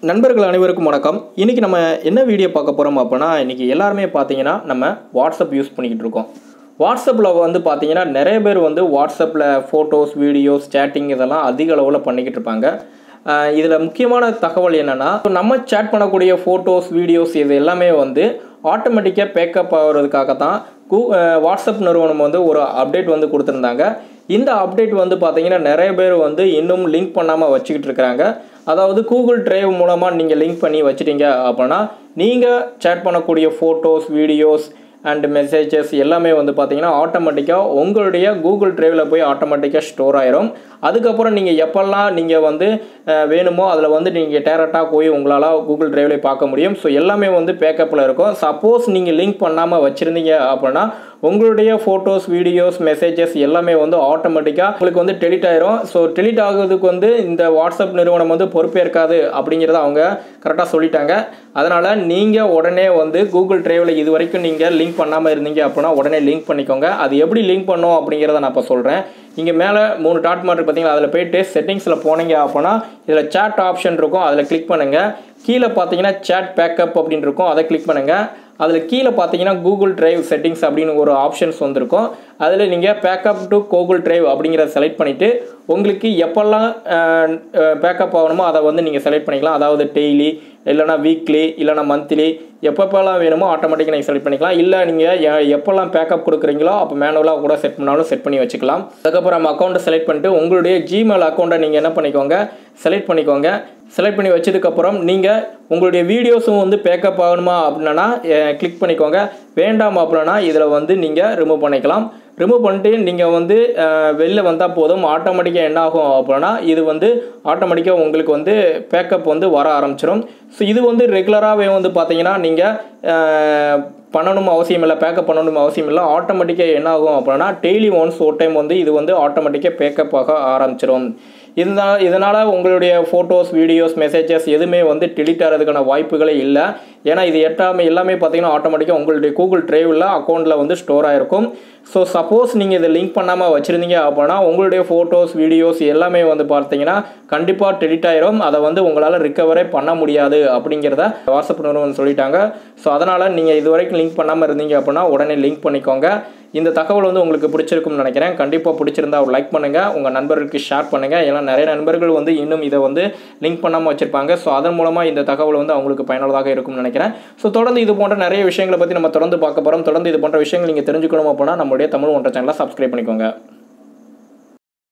நண்பர்கள் அனைவருக்கும் வணக்கம் இன்றைக்கி நம்ம என்ன வீடியோ பார்க்க போகிறோம் அப்படின்னா இன்றைக்கி எல்லாருமே பார்த்தீங்கன்னா நம்ம வாட்ஸ்அப் யூஸ் பண்ணிக்கிட்டு இருக்கோம் வாட்ஸ்அப்பில் வந்து பார்த்தீங்கன்னா நிறைய பேர் வந்து வாட்ஸ்அப்பில் ஃபோட்டோஸ் வீடியோஸ் சேட்டிங் இதெல்லாம் அதிக அளவில் பண்ணிக்கிட்டு இருப்பாங்க இதில் முக்கியமான தகவல் என்னென்னா நம்ம சேட் பண்ணக்கூடிய ஃபோட்டோஸ் வீடியோஸ் இது எல்லாமே வந்து ஆட்டோமேட்டிக்காக பேக்கப் ஆகிறதுக்காக தான் கூ வாட்ஸ்அப் நிறுவனம் வந்து ஒரு அப்டேட் வந்து கொடுத்துருந்தாங்க இந்த அப்டேட் வந்து பார்த்தீங்கன்னா நிறைய பேர் வந்து இன்னும் லிங்க் பண்ணாமல் வச்சுக்கிட்டு இருக்கிறாங்க அதாவது கூகுள் டிரைவ் மூலமாக நீங்கள் லிங்க் பண்ணி வச்சிட்டீங்க அப்படின்னா நீங்கள் சேட் பண்ணக்கூடிய ஃபோட்டோஸ் வீடியோஸ் அண்ட் மெசேஜஸ் எல்லாமே வந்து பார்த்தீங்கன்னா ஆட்டோமேட்டிக்காக உங்களுடைய கூகுள் டிரைவில் போய் ஆட்டோமேட்டிக்காக ஸ்டோர் ஆயிரும் அதுக்கப்புறம் நீங்கள் எப்போல்லாம் நீங்கள் வந்து அஹ், வேணுமோ அதில் வந்து நீங்கள் டேரெக்டாக போய் உங்களால் கூகுள் டிரைவ்ல பார்க்க முடியும் ஸோ எல்லாமே வந்து பேக்கப்பில் இருக்கும் சப்போஸ் நீங்கள் லிங்க் பண்ணாமல் வச்சுருந்தீங்க அப்படின்னா உங்களுடைய ஃபோட்டோஸ் வீடியோஸ் மெசேஜஸ் எல்லாமே வந்து ஆட்டோமேட்டிக்காக உங்களுக்கு வந்து டெலிட் ஆயிரும் ஸோ டெலிட் ஆகுறதுக்கு வந்து இந்த வாட்ஸ்அப் நிறுவனம் வந்து பொறுப்பேற்காது அப்படிங்கிறத அவங்க கரெக்டாக சொல்லிட்டாங்க அதனால் நீங்கள் உடனே வந்து கூகுள் டிரைவில் இது வரைக்கும் நீங்கள் லிங்க் பண்ணாமல் இருந்தீங்க அப்படின்னா உடனே லிங்க் பண்ணிக்கோங்க அது எப்படி லிங்க் பண்ணும் அப்படிங்கிறத நான் இப்போ சொல்கிறேன் இங்கே மேலே மூணு டாட் மார்க் பார்த்தீங்களா அதில் போயிட்டு செட்டிங்ஸில் போனீங்க அப்படின்னா இதில் சேட் ஆப்ஷன் இருக்கும் அதில் கிளிக் பண்ணுங்கள் கீழே பார்த்தீங்கன்னா சேட் பேக்கப் அப்படின்னு இருக்கும் அதை கிளிக் பண்ணுங்கள் அதில் கீழே பார்த்தீங்கன்னா கூகுள் டிரைவ் செட்டிங்ஸ் அப்படின்னு ஒரு ஆப்ஷன்ஸ் வந்திருக்கும் அதில் நீங்கள் பேக்கப் டு கூகுள் டிரைவ் அப்படிங்கிறத செலக்ட் பண்ணிவிட்டு உங்களுக்கு எப்போல்லாம் பேக்கப் ஆகணுமோ அதை வந்து நீங்கள் செலக்ட் பண்ணிக்கலாம் அதாவது டெய்லி இல்லைனா வீக்லி இல்லைனா மந்த்லி எப்பப்போல்லாம் வேணுமோ ஆட்டோமேட்டிக்காக நீங்கள் செலக்ட் பண்ணிக்கலாம் இல்லை நீங்கள் எப்போல்லாம் பேக்கப் கொடுக்குறீங்களோ அப்போ மேனுவலாக கூட செட் பண்ணாலும் செட் பண்ணி வச்சுக்கலாம் அதுக்கப்புறம் நம்ம அக்கௌண்ட்டை செலக்ட் பண்ணிட்டு உங்களுடைய ஜிமெயில் அக்கௌண்ட்டை நீங்கள் என்ன பண்ணிக்கோங்க செலக்ட் பண்ணிக்கோங்க செலக்ட் பண்ணி வச்சதுக்கப்புறம் நீங்கள் உங்களுடைய வீடியோஸும் வந்து பேக்கப் ஆகணுமா அப்படின்னா கிளிக் பண்ணிக்கோங்க வேண்டாம் அப்படின்னா இதில் வந்து நீங்கள் ரிமூவ் பண்ணிக்கலாம் ரிமூவ் பண்ணிட்டு நீங்கள் வந்து அஹ், வெளில வந்தால் போதும் ஆட்டோமேட்டிக்காக என்ன ஆகும் அப்படின்னா இது வந்து ஆட்டோமேட்டிக்காக உங்களுக்கு வந்து பேக்கப் வந்து வர ஆரம்பிச்சிடும் ஸோ இது வந்து ரெகுலராகவே வந்து பார்த்தீங்கன்னா நீங்கள் பண்ணணும் அவசியம் இல்லை பேக்கப் பண்ணணும் அவசியம் இல்லை ஆட்டோமேட்டிக்காக என்ன ஆகும் அப்படின்னா டெய்லி ஒன்ஸ் ஒரு டைம் வந்து இது வந்து ஆட்டோமேட்டிக்காக பேக்கப் ஆக ஆரம்பிச்சிடும் இதனால் இதனால் உங்களுடைய ஃபோட்டோஸ் வீடியோஸ் மெசேஜஸ் எதுவுமே வந்து டெலிட் ஆகிறதுக்கான வாய்ப்புகளே இல்லை ஏன்னா இது எட்டாமே எல்லாமே பார்த்தீங்கன்னா ஆட்டோமேட்டிக்காக உங்களுடைய கூகுள் டிரைவில் அக்கௌண்ட்டில் வந்து ஸ்டோர் ஆகிருக்கும் ஸோ சப்போஸ் நீங்கள் இதை லிங்க் பண்ணாமல் வச்சுருந்தீங்க அப்படின்னா உங்களுடைய ஃபோட்டோஸ் வீடியோஸ் எல்லாமே வந்து பார்த்தீங்கன்னா கண்டிப்பாக டெலிட் ஆயிரும் அதை வந்து உங்களால் ரிக்கவரே பண்ண முடியாது அப்படிங்கிறத வாட்ஸ்அப் நிறுவனம் சொல்லிட்டாங்க ஸோ அதனால் நீங்கள் இது வரைக்கும் லிங்க் பண்ணாமல் இருந்தீங்க அப்படின்னா உடனே லிங்க் பண்ணிக்கோங்க இந்த தகவல் வந்து உங்களுக்கு பிடிச்சிருக்கும்னு நினைக்கிறேன் கண்டிப்பாக பிடிச்சிருந்தா ஒரு லைக் பண்ணுங்கள் உங்கள் நண்பர்களுக்கு ஷேர் பண்ணுங்கள் ஏன்னா நிறைய நண்பர்கள் வந்து இன்னும் இதை வந்து லிங்க் பண்ணாமல் வச்சுருப்பாங்க ஸோ அதன் மூலமாக இந்த தகவல் வந்து அவங்களுக்கு பயனுள்ளதாக இருக்கும்னு நினைக்கிறேன் ஸோ தொடர்ந்து இது போன்ற நிறைய விஷயங்களை பற்றி நம்ம தொடர்ந்து பார்க்க போகிறோம் தொடர்ந்து இது போன்ற விஷயங்கள் நீங்கள் தெரிஞ்சுக்கணும் அப்படின்னா நம்மளுடைய தமிழ் ஒன்றை சேனலை சப்ஸ்கிரைப் பண்ணிக்கோங்க